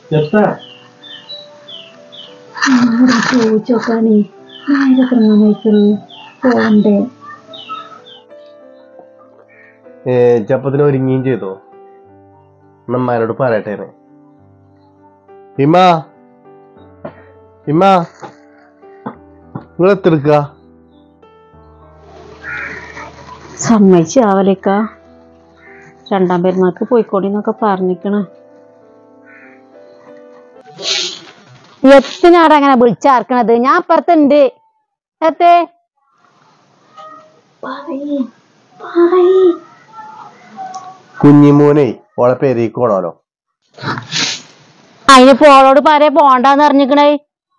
എത്താ ചോദിച്ചോക്കാണേ നേരെ തുടങ്ങാൻ വയ്ക്കണു പോണ്ടേ ഏ ചപ്പത്തിന് ഒരുങ്ങിയും ചെയ്തോ നമ്മാരോട് പറയട്ടെ ഇമ്മ ഇമ്മ നിങ്ങൾ എത്തിടുക്ക സമ്മതിച്ച് ആവലേക്ക രണ്ടാം പെരുന്നാൾക്ക് പോയിക്കോടിന്നൊക്കെ പറഞ്ഞിക്കണ് എത്തിനാടാ അങ്ങനെ വിളിച്ചാർക്കണത് ഞാൻ അപ്പുറത്തുണ്ട് എത്തേ കുഞ്ഞിമോനെ ഓളെ പേരേക്ക് പോണോലോ അതിനിപ്പോ ഓളോട് പറയ പോണ്ടാന്ന് അറിഞ്ഞിക്കണേ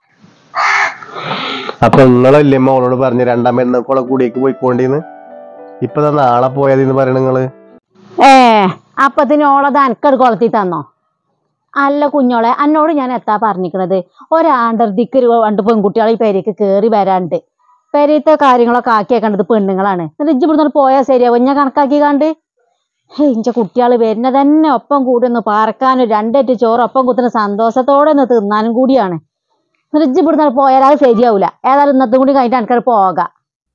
അപ്പൊ നിങ്ങളല്ലേ മോളോട് പറഞ്ഞ് രണ്ടാം പെരുന്നാക്കോളെ കൂടിയേക്ക് പോയിക്കൊണ്ടിന്ന് ഇപ്പൊ ദാ നാളെ പോയതെന്ന് പറയണ നിങ്ങള് ഏ അപ്പത്തിന് ഓളത് അനക്കട് കൊളത്തി തന്നോ അല്ല കുഞ്ഞോളെ എന്നോട് ഞാൻ എത്താ പറഞ്ഞിക്കണത് ഒരാണ്ടർദിക്ക് ഒരു രണ്ട് പെൺകുട്ടികളെ ഈ പേരേക്ക് കേറി വരാണ്ട് പെരയത്തെ കാര്യങ്ങളൊക്കെ ആക്കിയേക്കണ്ടത് പെണ്ണുങ്ങളാണ് എന്നിട്ട് ഇജ്ജ് ഇവിടുന്ന് പോയാൽ ശരിയാവും ഞാൻ കണക്കാക്കി കണ്ട് ഇഞ്ച കുട്ടികൾ വരുന്നത് തന്നെ ഒപ്പം കൂടി ഒന്ന് പാർക്കാനും രണ്ടേറ്റ് ചോറ് ഒപ്പം കുത്തുന്ന സന്തോഷത്തോടെ ഒന്ന് തിന്നാനും കൂടിയാണ് എന്നിട്ട് ഇജ്ജ് ഇവിടുന്ന് പോയാൽ അത് ശരിയാവൂല ഏതായാലും ഇന്നത്തെ കൂടി കഴിഞ്ഞിട്ട് എനിക്കത് പോകാം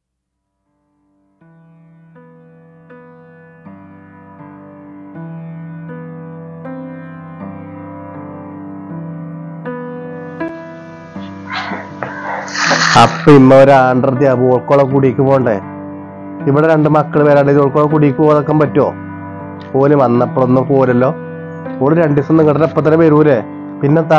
അപ്പൊ ഇമ്മ ഒരു ആണ്ടർത്തി ഓൾക്കോളെ കൂടിയേക്ക് പോണ്ടേ ഇവിടെ രണ്ട് മക്കൾ വരാണ്ട് ഓൾക്കോളെ കൂടിയേക്ക് പോകാൻ പറ്റുമോ ഓല് വന്നപ്പോഴൊന്നും പോരല്ലോ ഓള് രണ്ടു ദിവസം നിങ്ങളുടെ എപ്പ തന്നെ വരൂലേ പിന്നെത്താ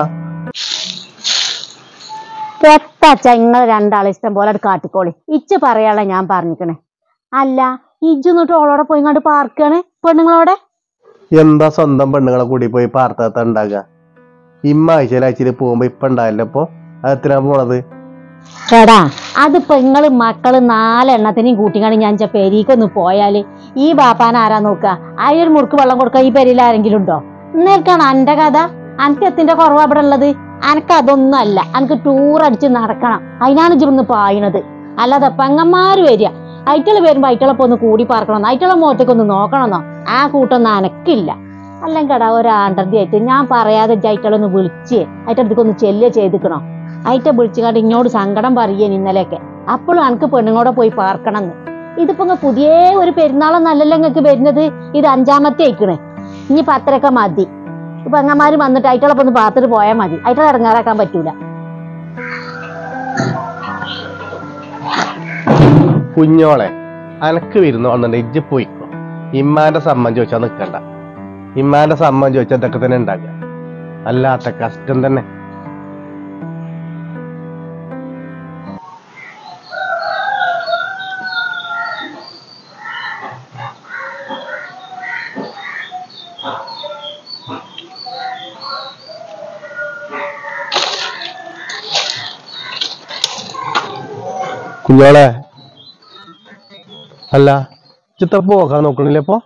പെത്തച്ച നിങ്ങൾ രണ്ടാളെ ഇഷ്ടം പോലെ അത് കാട്ടിക്കോളി ഇച്ച് പറയാനുള്ള ഞാൻ പറഞ്ഞിക്കണേ അല്ല ഇജ്ജ് എന്നിട്ട് ഓളോടെ പോയി ഇങ്ങോട്ട് പാർക്കാണ് പെണ്ണുങ്ങളോടെ എന്താ സ്വന്തം പെണ്ണുങ്ങളെ കൂടി പോയി പാർത്താത്ത ഉണ്ടാകുക ഇമ്മ ആഴ്ചയിൽ ആഴ്ചയിൽ പോകുമ്പോ ഇപ്പൊ ഉണ്ടാവില്ല അപ്പൊ അത് എത്തിനാ പോണത് എടാ അതിപ്പോ നിങ്ങള് മക്കള് നാലെണ്ണത്തിനെയും കൂട്ടിക്കാണ്ട് ഞാൻ ചെ പെരീക്കൊന്ന് പോയാല് ഈ ബാപ്പാൻ ആരാ നോക്കുക അതിനൊരു മുറുക്ക് വെള്ളം കൊടുക്കുക ഈ പെരിയിൽ ആരെങ്കിലും ഉണ്ടോ എന്നേക്കാണ് അന്റെ കഥ അനക്ക് എത്തിന്റെ കുറവ് അവിടെ ഉള്ളത് അനക്ക് അതൊന്നും അല്ല അനക്ക് ടൂർ അടിച്ച് നടക്കണം അതിനാണ് ഇവിടുന്ന് പായണത് അല്ലാതെ പെങ്ങന്മാര് വരിക അയറ്റള് വരുമ്പോ അയറ്റളൊപ്പം ഒന്ന് കൂടി പാർക്കണമെന്നോ അയറ്റളെ മുഖത്തേക്ക് ഒന്ന് നോക്കണമെന്നോ ആ കൂട്ടൊന്നും അനക്കില്ല അല്ലെങ്കിൽ കടാ ഒരാണ്ടർതി ആയിട്ട് ഞാൻ പറയാതെ അയറ്റളൊന്ന് വിളിച്ച് അയറ്റടുത്തേക്ക് ഒന്ന് ചെല്ലുക ചെയ്തിക്കണോ അയറ്റ വിളിച്ചുകാണ്ട് ഇങ്ങോട്ട് സങ്കടം പറയേൻ ഇന്നലെയൊക്കെ അപ്പോഴും അനക്ക് പെണ്ണുങ്ങളോടെ പോയി പാർക്കണം എന്ന് ഇതിപ്പോ ഇങ്ങ് പുതിയ ഒരു പെരുന്നാളൊന്നല്ലല്ലോ നിങ്ങൾക്ക് വരുന്നത് ഇത് അഞ്ചാമത്തെ ആയിക്കണ് ഇനി പത്തരക്ക മതി ഇപ്പൊ അങ്ങന്മാര് വന്നിട്ട് അയറ്റളൊപ്പം ഒന്ന് പാർത്തിട്ട് പോയാൽ മതി അയറ്റളെ ഇറങ്ങാറാക്കാൻ പറ്റൂല കുഞ്ഞോളെ അനക്ക് വരുന്നു വന്നിട്ട് ഇജ്ജ് പോയിക്കോ ഇമ്മാന്റെ സമ്മതം ചോദിച്ചാൽ നിക്കണ്ട ഇമ്മാന്റെ സമ്മതം ചോദിച്ചാൽ ഇതൊക്കെ തന്നെ ഉണ്ടാകുക അല്ലാത്ത കഷ്ടം തന്നെ കുഞ്ഞോളെ അല്ല ചിത്ര പോകാൻ നോക്കണില്ലേ ഇപ്പൊ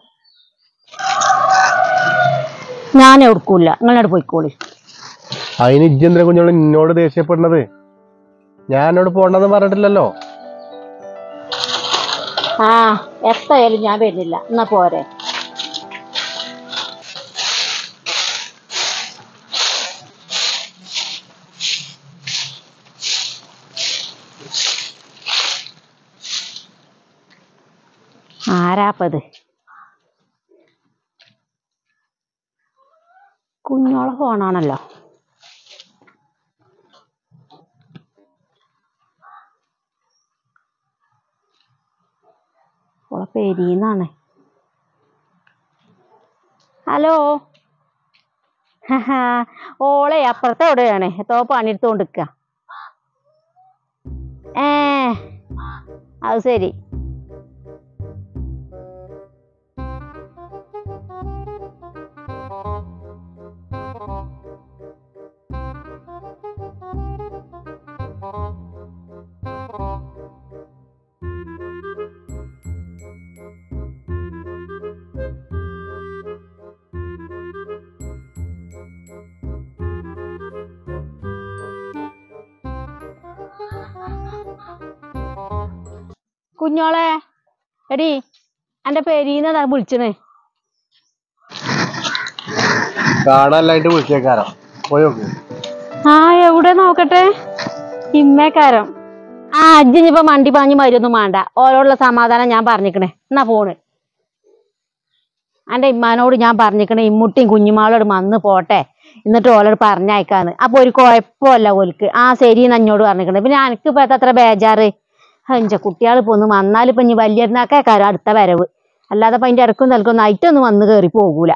ഞാൻ എടുക്കൂല നിങ്ങളോട് പോയിക്കോളി അതിന് ഇജ്ജെന്തിനാ കുഞ്ഞോളെ നിന്നോട് ദേഷ്യപ്പെടുന്നത് ഞാൻ എന്നോട് പോണ്ടെന്ന് പറഞ്ഞിട്ടില്ലല്ലോ ആ എത്രയായാലും ഞാൻ വരുന്നില്ല എന്നാ പോരെ ആരാപ്പത് കുഞ്ഞോളെ ഫോണാണല്ലോ ഓളെ പെരീന്നാണ് ഹലോ ഹഹാ, ഓളെ അപ്പുറത്തെ എവിടെയാണ് എത്തോ പണിയെടുത്തോണ്ട് നിക്ക ഏ അത് ശരി കുഞ്ഞോളെ എടി എന്റെ പെരീന്ന് വിളിച്ചണേ കാണാനായിട്ട് വിളിച്ചേക്കാരോ പോയോക്ക് ആ എവിടെ നോക്കട്ടെ ഇമ്മേക്കാരം ആ അജ്ജിനിപ്പോ മണ്ടി പാഞ്ഞ് മരുന്നും വേണ്ട ഓരോടുള്ള സമാധാനം ഞാൻ പറഞ്ഞിക്കണേ എന്നാ ഫോണ് എന്റെ ഇമ്മാനോട് ഞാൻ പറഞ്ഞിക്കണേ ഇമ്മുട്ടിയും കുഞ്ഞുമാളോട് വന്ന് പോട്ടെ എന്നിട്ട് ഓലോട് പറഞ്ഞയക്കാന്ന് അപ്പൊ ഒരു കുഴപ്പമല്ല ഓൽക്ക് ആ ശരി എന്നോട് പറഞ്ഞിക്കണേ പിന്നെ എനിക്കിപ്പോ അത്ര ബേജാറ് അഞ്ച കുട്ടികൾ ഇപ്പൊ ഒന്ന് വന്നാലിപ്പൊ ഇനി വലിയൊരുന്നാക്കാരം അടുത്ത വരവ് അല്ലാതെ ഇപ്പൊ അതിന്റെ ഇടക്കും തലക്കൊന്നും ആയിട്ടൊന്നും വന്ന് കയറി പോകൂല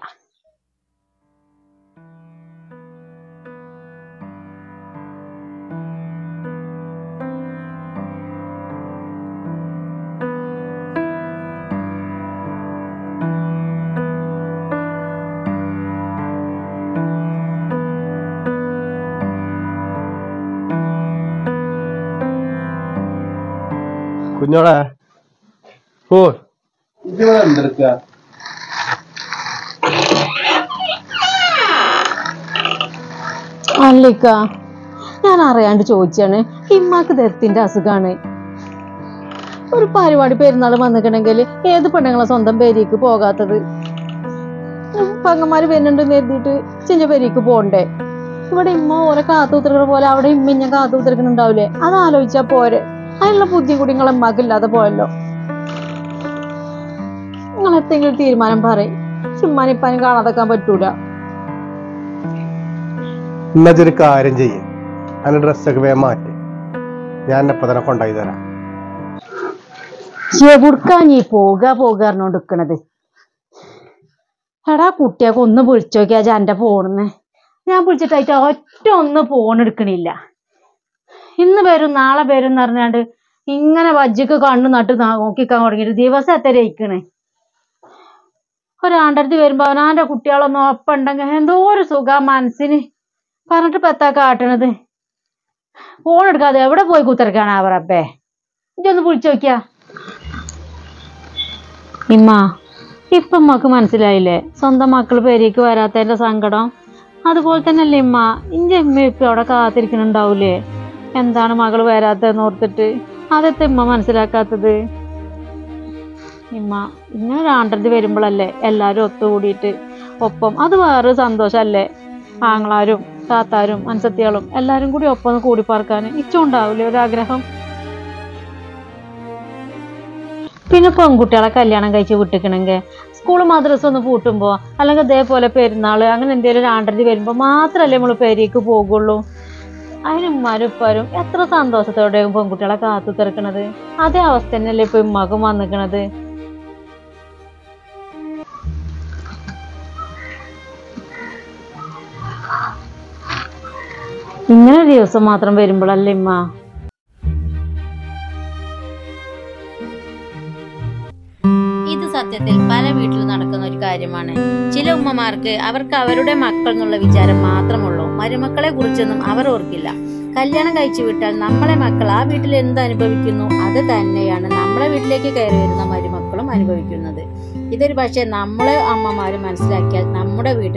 കുഞ്ഞോളെ ഓ ഇതിവിടെ എന്തെടുക്ക അല്ലിക്ക ഞാൻ അറിയാണ്ട് ചോദിച്ചാണ് ഇമ്മാക്ക് ദരത്തിന്റെ അസുഖാണ് ഒരു പരിപാടി പെരുന്നാൾ വന്നിക്കണെങ്കിൽ ഏത് പെണ്ണുങ്ങളെ സ്വന്തം പേരേക്ക് പോകാത്തത് പങ്ങന്മാര് വരുന്നുണ്ടെന്ന് എഴുതിയിട്ട് ചിഞ്ച പേരേക്ക് പോണ്ടേ ഇവിടെ ഇമ്മ ഓരെ കാത്തു ഉത്തരക്കണ പോലെ അവിടെ ഇമ്മ ഞാൻ കാത്തു ഉത്തരക്കണുണ്ടാവില്ലേ അത് ആലോചിച്ചാ പോരെ അതിനുള്ള ബുദ്ധി കൂടി നിങ്ങളെ ഇമ്മാക്ക് ഇല്ലാതെ പോയല്ലോ നിങ്ങൾ എന്തെങ്കിലും തീരുമാനം പറയും ചിമ്മാനിപ്പാനും കാണാതെക്കാൻ പറ്റൂല എന്നതൊരു കാര്യം ചെയ്യ് അതിന്റെ ഡ്രസ്സൊക്കെ വേഗം മാറ്റി ഞാൻ എപ്പോ തന്നെ കൊണ്ടായി തരാം എവിടുക്കാ നീ പോക പോക പറഞ്ഞോണ്ട് നിക്കണത് എടാ കുട്ടിയൊക്കെ ഒന്ന് വിളിച്ചു നോക്കിയാ എന്റെ ഫോണിന്ന് ഞാൻ വിളിച്ചിട്ടായിട്ട് ഒറ്റ ഒന്ന് ഫോൺ എടുക്കണില്ല ഇന്ന് വരും നാളെ വരും എന്ന് പറഞ്ഞാണ്ട് ഇങ്ങനെ വജ്ജിക്ക് കണ്ണു നട്ട് നാ- നോക്കിക്കാൻ തുടങ്ങിയിട്ട് ദിവസം എത്ര ഇരിക്കണേ ഒരാണ്ടടുത്ത് വരുമ്പോ അവനാന്റെ കുട്ടികളൊന്നും ഒപ്പം ഉണ്ടെങ്കിൽ എന്തോ ഒരു സുഖ മനസ്സിന് പറഞ്ഞിട്ട് ഇപ്പൊ എത്താ കാട്ടണത് ഫോൺ എടുക്കാതെ എവിടെ പോയി കുത്തിറക്കാണ് അവറപ്പേ ഇതൊന്ന് വിളിച്ചു നോക്കിയാ ഇമ്മ ഇപ്പൊ ഉമ്മക്ക് മനസ്സിലായില്ലേ സ്വന്തം മക്കൾ പേരേക്ക് വരാത്തതിന്റെ സങ്കടം അതുപോലെ തന്നെയല്ലേ ഇമ്മ ഇന്റെ ഇമ്മ ഇപ്പൊ അവിടെ കാത്തിരിക്കണുണ്ടാവൂലേ എന്താണ് മകൾ വരാത്തതെന്ന് ഓർത്തിട്ട് അതെത്തെ ഇമ്മ മനസ്സിലാക്കാത്തത് ഇമ്മ ഇങ്ങനെ ഒരാണ്ടത് വരുമ്പോഴല്ലേ എല്ലാരും ഒത്തുകൂടിയിട്ട് ഒപ്പം അത് വേറെ സന്തോഷല്ലേ ആങ്ങളാരും താത്താരും അൻസത്തികളും എല്ലാരും കൂടി ഒപ്പം ഒന്ന് കൂടി പാർക്കാൻ ഇച്ചുണ്ടാവൂലേ ഒരാഗ്രഹം പിന്നെ പെൺകുട്ടികളെ കല്യാണം കഴിച്ച് വിട്ടിക്കണെങ്കിൽ സ്കൂൾ മദ്രസ ഒന്ന് പൂട്ടുമ്പോ അല്ലെങ്കിൽ ഇതേപോലെ പെരുന്നാള് അങ്ങനെ എന്തെങ്കിലും ആണ്ടതി വരുമ്പോ മാത്രല്ലേ നമ്മൾ പേരേക്ക് പോകുള്ളൂ അതിന് ഉമ്മാരും ഉപ്പാരും എത്ര സന്തോഷത്തോടെയും പെൺകുട്ടികളെ കാത്തു തീർക്കണത് അതേ അവസ്ഥ തന്നെയല്ലേ ഇപ്പൊ ഉമ്മാക്കും വന്നിക്കണത് ഇങ്ങനെ ഒരു ദിവസം മാത്രം വരുമ്പോഴല്ലേ ഉമ്മ ഇത് സത്യത്തിൽ പല വീട്ടിലും നടക്കുന്ന ഒരു കാര്യമാണ് ചില ഉമ്മമാർക്ക് അവർക്ക് അവരുടെ മക്കൾ എന്നുള്ള വിചാരം മാത്രമുള്ളൂ മരുമക്കളെ കുറിച്ചൊന്നും അവർ ഓർക്കില്ല കല്യാണം കഴിച്ചു വിട്ടാൽ നമ്മളെ മക്കൾ ആ വീട്ടിൽ എന്ത് അനുഭവിക്കുന്നു അത് തന്നെയാണ് നമ്മളെ വീട്ടിലേക്ക് കയറി വരുന്ന മരുമക്കളും അനുഭവിക്കുന്നത് ഇതൊരു പക്ഷേ നമ്മളെ അമ്മമാര് മനസ്സിലാക്കിയാൽ നമ്മുടെ വീട്ടിൽ